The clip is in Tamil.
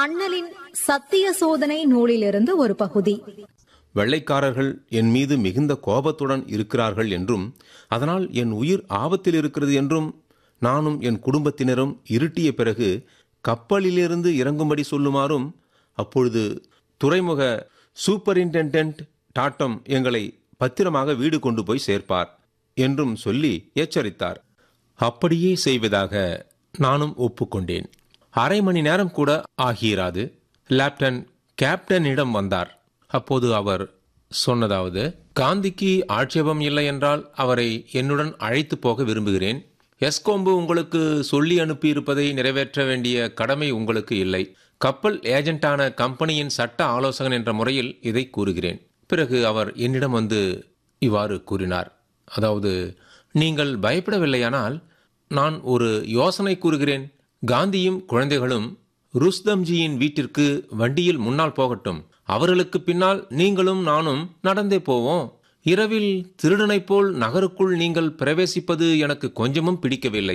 அண்ணலின் சத்திய சோதனை நூலிலிருந்து ஒரு பகுதி வெள்ளைக்காரர்கள் என் மீது மிகுந்த கோபத்துடன் இருக்கிறார்கள் என்றும் அதனால் என் உயிர் ஆபத்தில் இருக்கிறது என்றும் நானும் என் குடும்பத்தினரும் இருட்டிய பிறகு கப்பலிலிருந்து இறங்கும்படி சொல்லுமாறும் அப்பொழுது துறைமுக சூப்பரிண்டென்டென்ட் டாட்டம் எங்களை பத்திரமாக வீடு கொண்டு போய் சேர்ப்பார் என்றும் சொல்லி எச்சரித்தார் அப்படியே செய்வதாக நானும் ஒப்புக்கொண்டேன் அரை மணி நேரம் கூட ஆகியிராது லேப்டன் கேப்டனிடம் வந்தார் அப்போது அவர் சொன்னதாவது காந்திக்கு ஆட்சேபம் இல்லை என்றால் அவரை என்னுடன் அழைத்து போக விரும்புகிறேன் எஸ்கோம்பு உங்களுக்கு சொல்லி அனுப்பியிருப்பதை நிறைவேற்ற வேண்டிய கடமை உங்களுக்கு இல்லை கப்பல் ஏஜென்ட்டான கம்பெனியின் சட்ட ஆலோசகன் என்ற முறையில் இதை கூறுகிறேன் பிறகு அவர் என்னிடம் வந்து இவ்வாறு கூறினார் அதாவது நீங்கள் பயப்படவில்லையானால் நான் ஒரு யோசனை கூறுகிறேன் காந்தியும் குழந்தைகளும் ருஸ்தம்ஜியின் வீட்டிற்கு வண்டியில் முன்னால் போகட்டும் அவர்களுக்கு பின்னால் நீங்களும் நானும் நடந்தே போவோம் இரவில் திருடனைப் போல் நகருக்குள் நீங்கள் பிரவேசிப்பது எனக்கு கொஞ்சமும் பிடிக்கவில்லை